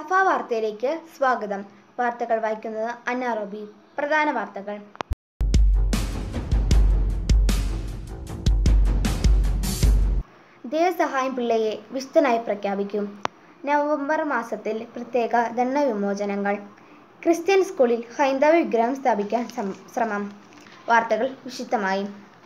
സഫ വാർത്തയിലേക്ക് സ്വാഗതം വാർത്തകൾ വായിക്കുന്നത് അന്ന റോബി പ്രധാന വാർത്തകൾ ദേവസഹായം പിള്ളയെ വിശുദ്ധനായി പ്രഖ്യാപിക്കും നവംബർ മാസത്തിൽ പ്രത്യേക ദണ്ഡവിമോചനങ്ങൾ ക്രിസ്ത്യൻ സ്കൂളിൽ ഹൈന്ദവ വിഗ്രഹം സ്ഥാപിക്കാൻ സം- ശ്രമം വാർത്തകൾ വിശദമായി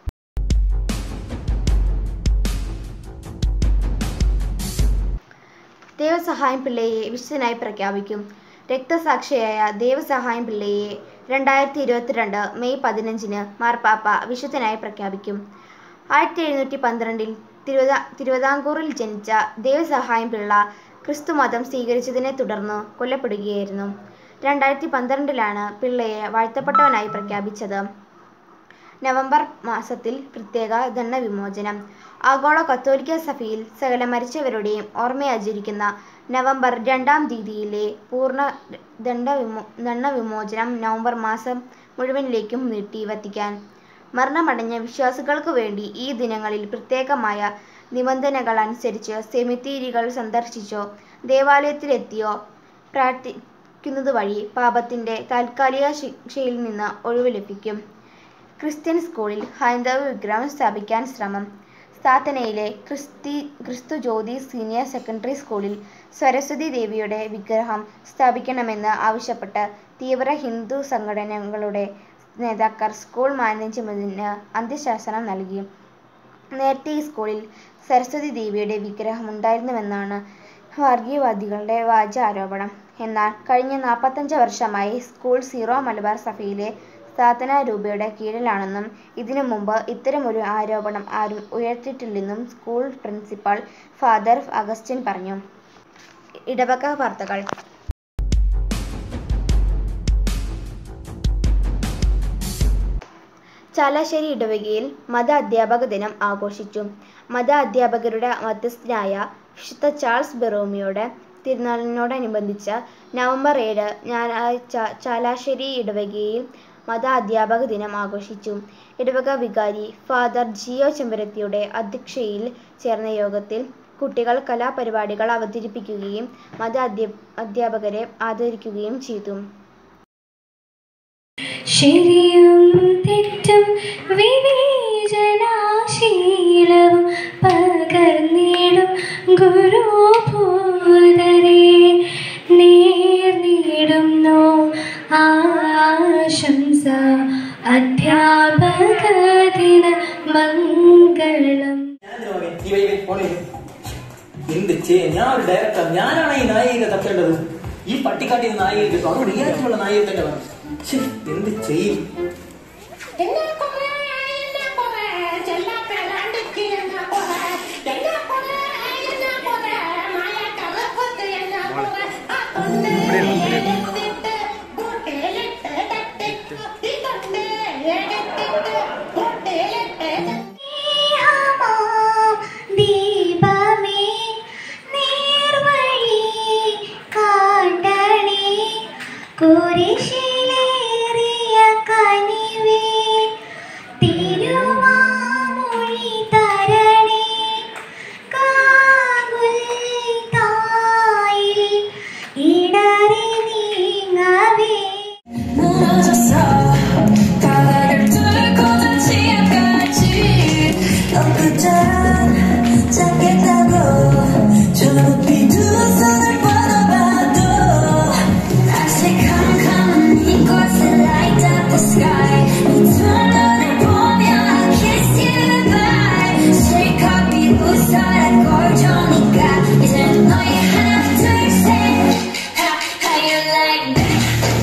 ദേവസഹായം പിള്ളയെ വിശുദ്ധനായി പ്രഖ്യാപിക്കും രക്തസാക്ഷിയായ ദേവസഹായം പിള്ളയെ രണ്ടായിരത്തി ഇരുപത്തിരണ്ട് മെയ് പതിനഞ്ചിന് മാർപ്പാപ്പ വിശുദ്ധനായി പ്രഖ്യാപിക്കും ആയിരത്തി എഴുന്നൂറ്റി പന്ത്രണ്ടിൽ തിരുവിതാ തിരുവിതാംകൂറിൽ ജനിച്ച ദേവസഹായം പിള്ള ക്രിസ്തുമതം സ്വീകരിച്ചതിനെ തുടർന്ന് കൊല്ലപ്പെടുകയായിരുന്നു രണ്ടായിരത്തി പന്ത്രണ്ടിലാണ് പിള്ളയെ വാഴ്ത്തപ്പെട്ടവനായി പ്രഖ്യാപിച്ചത് നവംബർ മാസത്തിൽ പ്രത്യേക ദണ്ഡവിമോചനം ആഗോള കത്തോലിക്ക സഭയിൽ സകല മരിച്ചവരുടെയും ഓർമ്മയാചരിക്കുന്ന നവംബർ രണ്ടാം തീയതിയിലെ പൂർണ്ണ ദണ്ഡവിമോ ദണ്ഡവിമോചനം നവംബർ മാസം മുഴുവനിലേക്കും നീട്ടി വത്തിക്കാൻ മരണമടഞ്ഞ വിശ്വാസികൾക്ക് വേണ്ടി ഈ ദിനങ്ങളിൽ പ്രത്യേകമായ നിബന്ധനകൾ അനുസരിച്ച് സെമിത്തേരികൾ സന്ദർശിച്ചോ ദേവാലയത്തിലെത്തിയോ പ്രാർത്ഥിക്കുന്നത് വഴി പാപത്തിൻ്റെ താൽക്കാലിക ശിക്ഷയിൽ നിന്ന് ഒഴിവ് ലഭിക്കും ക്രിസ്ത്യൻ സ്കൂളിൽ ഹൈന്ദവ വിഗ്രഹം സ്ഥാപിക്കാൻ ശ്രമം സ്ഥാപനയിലെ ക്രിസ്തി ക്രിസ്തു ജ്യോതി സീനിയർ സെക്കൻഡറി സ്കൂളിൽ സരസ്വതി ദേവിയുടെ വിഗ്രഹം സ്ഥാപിക്കണമെന്ന് ആവശ്യപ്പെട്ട് തീവ്ര ഹിന്ദു സംഘടനകളുടെ നേതാക്കൾ സ്കൂൾ മാനേജ്മെന്റിന് അന്ത്യശാസനം നൽകി നേരത്തെ ഈ സ്കൂളിൽ സരസ്വതി ദേവിയുടെ വിഗ്രഹം ഉണ്ടായിരുന്നുവെന്നാണ് വർഗീയവാദികളുടെ വ്യാജ ആരോപണം എന്നാൽ കഴിഞ്ഞ നാൽപ്പത്തഞ്ച് വർഷമായി സ്കൂൾ സീറോ മലബാർ സഭയിലെ സ്ഥാപന രൂപയുടെ കീഴിലാണെന്നും ഇതിനു മുമ്പ് ഇത്തരമൊരു ആരോപണം ആരും ഉയർത്തിയിട്ടില്ലെന്നും സ്കൂൾ പ്രിൻസിപ്പൽ ഫാദർ അഗസ്റ്റിൻ പറഞ്ഞു ഇടവക വാർത്തകൾ ചാലാശ്ശേരി ഇടവകയിൽ മത അധ്യാപക ദിനം ആഘോഷിച്ചു മത അധ്യാപകരുടെ മധ്യസ്ഥനായ വിശുദ്ധ ചാൾസ് ബെറോമിയുടെ തിരുനാളിനോടനുബന്ധിച്ച് നവംബർ ഏഴ് ഞായറാഴ്ച ചാലാശ്ശേരി ഇടവകയിൽ മത അധ്യാപക ദിനം ആഘോഷിച്ചു ഇടവക വികാരി ഫാദർ ജിയോ ചെമ്പരത്തിയുടെ അധ്യക്ഷതയിൽ ചേർന്ന യോഗത്തിൽ കുട്ടികൾ കലാപരിപാടികൾ അവതരിപ്പിക്കുകയും മത അധ്യ അധ്യാപകരെ ആദരിക്കുകയും ചെയ്തു ശരിയും തെറ്റും വിവേചനാശീലവും പകർന്നിടും ഗുരുഭൂതരെ നേർന്നിടുന്നു ആശംസ അധ്യാപക ദിന മംഗളം ഞാൻ ഇതിന് മകൻ. നീ വൈ വൈ, ഫോണിൽ വൈ. എന്ത് ചെയ്യ ഞാൻ ഒരു ഡയറക്ടർ ഞാനാണ് ഈ നായിക തപ്പേണ്ടത് ഈ പട്ടിക്കാട്ടിൽ നിന്ന് നായിക കിട്ടും അതുകൊണ്ട് ഈ ആഴ്ചയുള്ള നായിക തന്നെ വേണം ശ്ശേ, എന്ത് ചെയ്യും എന്നെ കൊറേ എന്നെ കൊറേ ചെല്ലപ്പേരാണ്ടിക്ക് എന്നെ കൊറേ എന്നെ കൊറേ എന്നെ കൊറേ മായ കറുപ്പത്ത് എന്നെ കൊറേ ആ തൊണ്ടയിലെടുത്തിട്ട് കൂട്ടിലിട്ട് തട്ടി കുത്തി തൊണ്ട് എടുത്തിട്ട് കൂട്ടിലിട്ട് സ്നേഹമാം ദീപമേ നേർവഴി കാട്ടണേ കുരിശിലേറിയ കനിവേ തിരുവാമൊഴി തരണേ കാകുൽത്തായിൽ ഇടറി നീങ്ങവേ 무너졌어 바닥을 뚫고 다시 앞까지 엊그처럼 잡겠다고 저 높이 두 손을 뻗어봐도 다시 come come 이곳에 light up the sky 이두 눈을 보며 I kiss you goodbye 실컷 비웃어라 꼴좋으니까 이제 너의 하나 둘셋 How, how you like that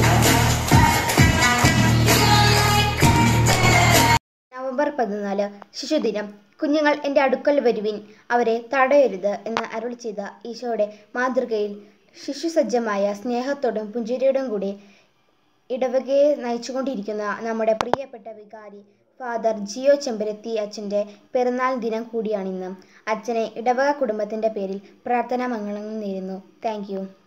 November പതിനാല് ശിശുദിനം കുഞ്ഞുങ്ങൾ എൻ്റെ അടുക്കൽ വരുവിൻ അവരെ തടയരുത് എന്ന് അരുൾ ചെയ്ത ഈശോയുടെ മാതൃകയിൽ ശിശുസജ്ജമായ സ്നേഹത്തോടും പുഞ്ചിരിയോടും കൂടി ഇടവകയെ നയിച്ചുകൊണ്ടിരിക്കുന്ന നമ്മുടെ പ്രിയപ്പെട്ട വികാരി ഫാദർ ജിയോ ചെമ്പരത്തി അച്ഛൻ്റെ പിറന്നാൾ ദിനം കൂടിയാണിന്ന് അച്ഛനെ ഇടവക കുടുംബത്തിൻ്റെ പേരിൽ പ്രാർത്ഥനാ മംഗളങ്ങൾ നേരുന്നു താങ്ക് യു